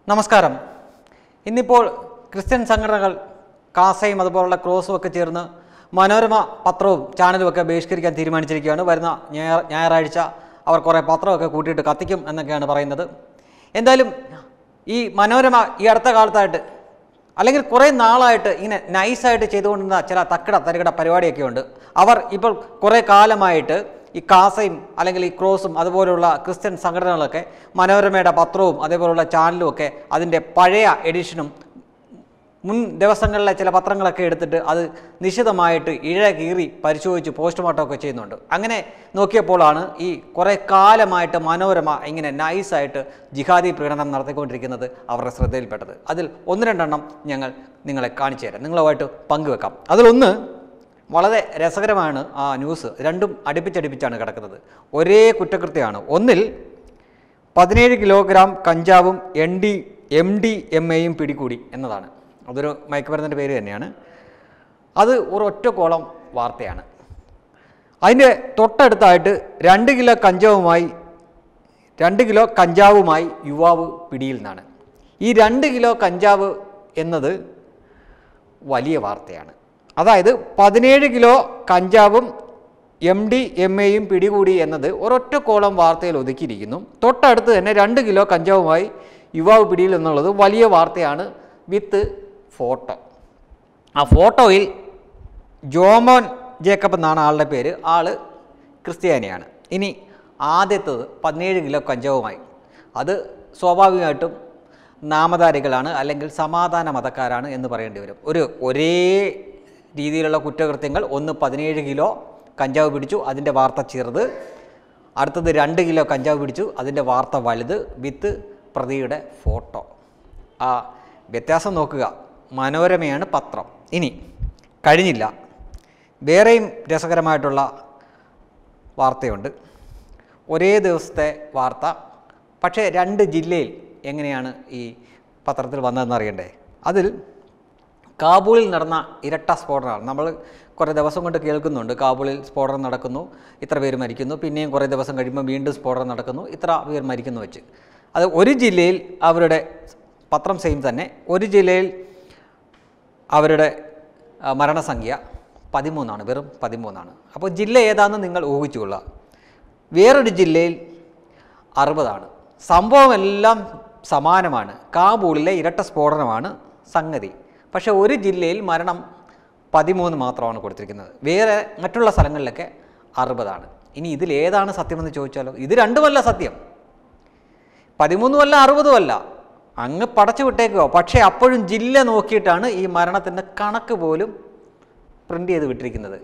നമസ്കാരം ഇന്നിപ്പോൾ ക്രിസ്ത്യൻ സംഘടനകൾ കാസയും അതുപോലുള്ള ക്രോസും ഒക്കെ ചേർന്ന് മനോരമ പത്രവും ചാനലും ഒക്കെ ബഹിഷ്കരിക്കാൻ തീരുമാനിച്ചിരിക്കുകയാണ് വരുന്ന ഞായർ ഞായറാഴ്ച അവർ കുറേ പത്രമൊക്കെ കൂട്ടിയിട്ട് കത്തിക്കും എന്നൊക്കെയാണ് പറയുന്നത് എന്തായാലും ഈ മനോരമ ഈ അടുത്ത കാലത്തായിട്ട് അല്ലെങ്കിൽ കുറേ നാളായിട്ട് ഇങ്ങനെ നൈസായിട്ട് ചെയ്തുകൊണ്ടിരുന്ന ചില തക്കിട തരികിട പരിപാടിയൊക്കെ ഉണ്ട് അവർ ഇപ്പോൾ കുറേ കാലമായിട്ട് ഈ കാസയും അല്ലെങ്കിൽ ഈ ക്രോസും അതുപോലുള്ള ക്രിസ്ത്യൻ സംഘടനകളൊക്കെ മനോരമയുടെ പത്രവും അതേപോലുള്ള ചാനലും ഒക്കെ അതിൻ്റെ പഴയ എഡിഷനും മുൻ ദിവസങ്ങളിലെ ചില പത്രങ്ങളൊക്കെ എടുത്തിട്ട് അത് നിശിതമായിട്ട് ഇഴ കീറി പരിശോധിച്ച് പോസ്റ്റ്മോർട്ടം ഒക്കെ ചെയ്യുന്നുണ്ട് അങ്ങനെ നോക്കിയപ്പോഴാണ് ഈ കുറേ കാലമായിട്ട് മനോരമ ഇങ്ങനെ നൈസായിട്ട് ജിഹാദി പ്രകടനം നടത്തിക്കൊണ്ടിരിക്കുന്നത് അവരുടെ ശ്രദ്ധയിൽപ്പെട്ടത് അതിൽ ഒന്ന് രണ്ടെണ്ണം ഞങ്ങൾ നിങ്ങളെ കാണിച്ചു തരാം നിങ്ങളുമായിട്ട് പങ്കുവെക്കാം അതിലൊന്ന് വളരെ രസകരമാണ് ആ ന്യൂസ് രണ്ടും അടുപ്പിച്ചടുപ്പിച്ചാണ് കിടക്കുന്നത് ഒരേ കുറ്റകൃത്യമാണ് ഒന്നിൽ പതിനേഴ് കിലോഗ്രാം കഞ്ചാവും N D M D M എയും പിടികൂടി എന്നതാണ് അതൊരു മയക്കുമരുന്നിൻ്റെ പേര് തന്നെയാണ് അത് ഒരൊറ്റ കോളം വാർത്തയാണ് അതിൻ്റെ തൊട്ടടുത്തായിട്ട് രണ്ട് കിലോ കഞ്ചാവുമായി രണ്ട് കിലോ കഞ്ചാവുമായി യുവാവ് പിടിയിൽ നിന്നാണ് ഈ രണ്ട് കിലോ കഞ്ചാവ് എന്നത് വലിയ വാർത്തയാണ് അതായത് പതിനേഴ് കിലോ കഞ്ചാവും എം ഡി എം എയും പിടികൂടി എന്നത് ഒരൊറ്റ കോളം വാർത്തയിൽ ഒതുക്കിയിരിക്കുന്നു തൊട്ടടുത്ത് തന്നെ രണ്ട് കിലോ കഞ്ചാവുമായി യുവാവ് പിടിയിൽ എന്നുള്ളത് വലിയ വാർത്തയാണ് വിത്ത് ഫോട്ടോ ആ ഫോട്ടോയിൽ ജോമോൻ ജേക്കബ് എന്നാണ് ആളുടെ പേര് ആള് ക്രിസ്ത്യാനിയാണ് ഇനി ആദ്യത്തത് പതിനേഴ് കിലോ കഞ്ചാവുമായി അത് സ്വാഭാവികമായിട്ടും നാമധാരികളാണ് അല്ലെങ്കിൽ സമാധാന മതക്കാരാണ് എന്ന് പറയേണ്ടി വരും ഒരു ഒരേ രീതിയിലുള്ള കുറ്റകൃത്യങ്ങൾ ഒന്ന് പതിനേഴ് കിലോ കഞ്ചാവ് പിടിച്ചു അതിൻ്റെ വാർത്ത ചെറുത് അടുത്തത് രണ്ട് കിലോ കഞ്ചാവ് പിടിച്ചു അതിൻ്റെ വാർത്ത വലുത് വിത്ത് പ്രതിയുടെ ഫോട്ടോ ആ വ്യത്യാസം നോക്കുക മനോരമയാണ് പത്രം ഇനി കഴിഞ്ഞില്ല വേറെയും രസകരമായിട്ടുള്ള വാർത്തയുണ്ട് ഒരേ ദിവസത്തെ വാർത്ത പക്ഷേ രണ്ട് ജില്ലയിൽ എങ്ങനെയാണ് ഈ പത്രത്തിൽ വന്നതെന്ന് അറിയണ്ടേ അതിൽ കാബൂളിൽ നടന്ന ഇരട്ട സ്ഫോടനമാണ് നമ്മൾ കുറേ ദിവസം കൊണ്ട് കേൾക്കുന്നുണ്ട് കാബൂളിൽ സ്ഫോടനം നടക്കുന്നു ഇത്ര പേര് മരിക്കുന്നു പിന്നെയും കുറേ ദിവസം കഴിയുമ്പോൾ വീണ്ടും സ്ഫോടനം നടക്കുന്നു ഇത്ര പേർ മരിക്കുന്നു വെച്ച് അത് ഒരു ജില്ലയിൽ അവരുടെ പത്രം സെയിം തന്നെ ഒരു ജില്ലയിൽ അവരുടെ ആ, മരണസംഖ്യ പതിമൂന്നാണ് വെറും പതിമൂന്നാണ് അപ്പോൾ ജില്ല ഏതാണെന്ന് നിങ്ങൾ ഊഹിച്ചുകൊള്ളുക വേറൊരു ജില്ലയിൽ അറുപതാണ് സംഭവമെല്ലാം സമാനമാണ് കാബൂളിലെ ഇരട്ട സ്ഫോടനമാണ് സംഗതി പക്ഷേ ഒരു ജില്ലയിൽ മരണം പതിമൂന്ന് മാത്രമാണ് കൊടുത്തിരിക്കുന്നത് വേറെ മറ്റുള്ള സ്ഥലങ്ങളിലൊക്കെ അറുപതാണ് ഇനി ഇതിൽ ഏതാണ് സത്യമെന്ന് ചോദിച്ചാലോ ഇത് രണ്ടുമല്ല സത്യം പതിമൂന്നുമല്ല അറുപതുമല്ല അങ്ങ് പടച്ചു വിട്ടേക്കുക പക്ഷേ അപ്പോഴും ജില്ല നോക്കിയിട്ടാണ് ഈ മരണത്തിൻ്റെ കണക്ക് പോലും പ്രിൻ്റ് ചെയ്ത് വിട്ടിരിക്കുന്നത്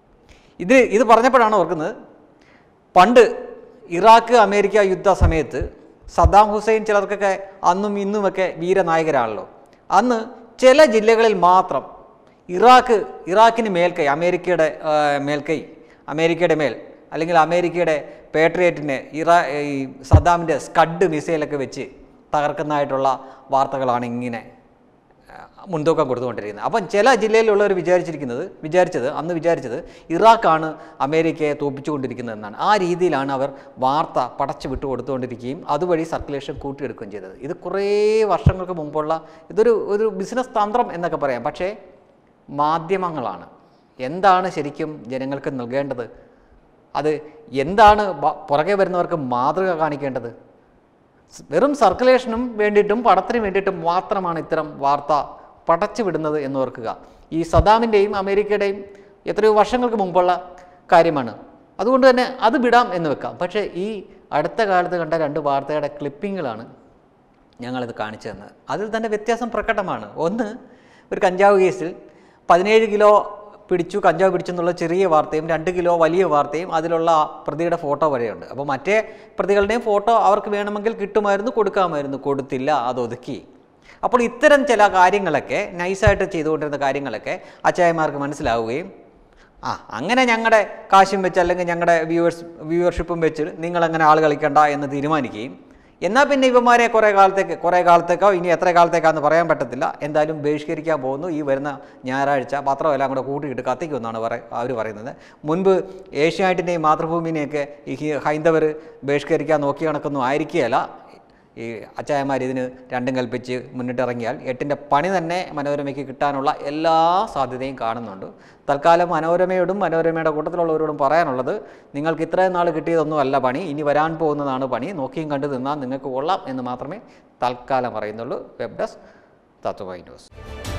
ഇത് ഇത് പറഞ്ഞപ്പോഴാണ് ഓർക്കുന്നത് പണ്ട് ഇറാഖ് അമേരിക്ക യുദ്ധ സമയത്ത് സദ്ദാം ഹുസൈൻ ചിലർക്കൊക്കെ അന്നും ഇന്നുമൊക്കെ വീരനായകരാണല്ലോ അന്ന് ചില ജില്ലകളിൽ മാത്രം ഇറാഖ് ഇറാഖിന് മേൽക്കൈ അമേരിക്കയുടെ ആ, മേൽക്കൈ അമേരിക്കയുടെ മേൽ അല്ലെങ്കിൽ അമേരിക്കയുടെ പേട്രിയറ്റിനെ ഇറാ ഈ സദ്ദാമിൻ്റെ സ്കഡ് മിസൈലൊക്കെ വെച്ച് തകർക്കുന്നതായിട്ടുള്ള വാർത്തകളാണ് ഇങ്ങനെ ആ, മുൻതൂക്കം കൊടുത്തുകൊണ്ടിരിക്കുന്നത് അപ്പം ചില ജില്ലയിലുള്ളവർ വിചാരിച്ചിരിക്കുന്നത് വിചാരിച്ചത് അന്ന് വിചാരിച്ചത് ഇറാഖാണ് അമേരിക്കയെ തോപ്പിച്ചുകൊണ്ടിരിക്കുന്നത് എന്നാണ് ആ രീതിയിലാണ് അവർ വാർത്ത പടച്ചു വിട്ടു കൊടുത്തുകൊണ്ടിരിക്കുകയും അതുവഴി സർക്കുലേഷൻ കൂട്ടിയെടുക്കുകയും ചെയ്തത് ഇത് കുറേ വർഷങ്ങൾക്ക് മുമ്പുള്ള ഇതൊരു ഒരു ബിസിനസ് തന്ത്രം എന്നൊക്കെ പറയാം പക്ഷേ മാധ്യമങ്ങളാണ് എന്താണ് ശരിക്കും ജനങ്ങൾക്ക് നൽകേണ്ടത് അത് എന്താണ് ബ- പുറകെ വരുന്നവർക്ക് മാതൃക കാണിക്കേണ്ടത് സ് വെറും സർക്കുലേഷനും വേണ്ടിയിട്ടും പടത്തിന് വേണ്ടിയിട്ടും മാത്രമാണ് ഇത്തരം വാർത്ത പടച്ചു വിടുന്നത് എന്ന് ഓർക്കുക ഈ സദാമിൻ്റെയും അമേരിക്കയുടെയും എത്രയോ വർഷങ്ങൾക്ക് മുമ്പുള്ള കാര്യമാണ് അതുകൊണ്ട് തന്നെ അത് വിടാം എന്ന് വെക്കാം പക്ഷേ ഈ അടുത്ത കാലത്ത് കണ്ട രണ്ട് വാർത്തയുടെ ക്ലിപ്പിങ്ങുകളാണ് ഞങ്ങളിത് കാണിച്ചു തന്നത് അതിൽ തന്നെ വ്യത്യാസം പ്രകടമാണ് ഒന്ന് ഒരു കഞ്ചാവ് കേസിൽ പതിനേഴ് കിലോ പിടിച്ചു കഞ്ചാവ് പിടിച്ചു എന്നുള്ള ചെറിയ വാർത്തയും രണ്ട് കിലോ വലിയ വാർത്തയും അതിലുള്ള ആ പ്രതിയുടെ ഫോട്ടോ വരെയുണ്ട് അപ്പോൾ മറ്റേ പ്രതികളുടെയും ഫോട്ടോ അവർക്ക് വേണമെങ്കിൽ കിട്ടുമായിരുന്നു കൊടുക്കാമായിരുന്നു കൊടുത്തില്ല അത് ഒതുക്കി അപ്പോൾ ഇത്തരം ചില കാര്യങ്ങളൊക്കെ നൈസായിട്ട് ചെയ്തുകൊണ്ടിരുന്ന കാര്യങ്ങളൊക്കെ അച്ചായന്മാർക്ക് മനസ്സിലാവുകയും ആ അങ്ങനെ ഞങ്ങളുടെ കാശും വെച്ച് അല്ലെങ്കിൽ ഞങ്ങളുടെ വ്യൂവേഴ്സ് വ്യൂവർഷിപ്പും വെച്ച് നിങ്ങളങ്ങനെ ആൾ കളിക്കണ്ട എന്ന് തീരുമാനിക്കുകയും എന്നാൽ പിന്നെ ഇവന്മാരെ കുറേ കാലത്തേക്ക് കുറേ കാലത്തേക്കോ ഇനി എത്ര കാലത്തേക്കാന്ന് പറയാൻ പറ്റത്തില്ല എന്തായാലും ബഹിഷ്കരിക്കാൻ പോകുന്നു ഈ വരുന്ന ഞായറാഴ്ച പത്രം എല്ലാം കൂടെ കൂട്ടിയിട്ട് കത്തിക്കുമെന്നാണ് പറ അവർ പറയുന്നത് മുൻപ് ഏഷ്യാനെറ്റിൻ്റെയും മാതൃഭൂമിനെയൊക്കെ ഈ ഹി- ഹൈന്ദവർ ബഹിഷ്കരിക്കാൻ നോക്കി കണക്കൊന്നും ആയിരിക്കുകയല്ല ഈ അച്ചായമാർ ഇതിന് രണ്ടും കൽപ്പിച്ച് മുന്നിട്ടിറങ്ങിയാൽ എട്ടിൻ്റെ പണി തന്നെ മനോരമയ്ക്ക് കിട്ടാനുള്ള എല്ലാ സാധ്യതയും കാണുന്നുണ്ട് തൽക്കാലം മനോരമയോടും മനോരമയുടെ കൂട്ടത്തിലുള്ളവരോടും പറയാനുള്ളത് നിങ്ങൾക്ക് ഇത്രയും നാൾ കിട്ടിയതൊന്നും അല്ല പണി ഇനി വരാൻ പോകുന്നതാണ് പണി നോക്കിയും കണ്ടു നിന്നാൽ നിങ്ങൾക്ക് കൊള്ളാം എന്ന് മാത്രമേ തൽക്കാലം പറയുന്നുള്ളൂ വെബ് ഡെസ്ക് തത്വമൈ ന്യൂസ്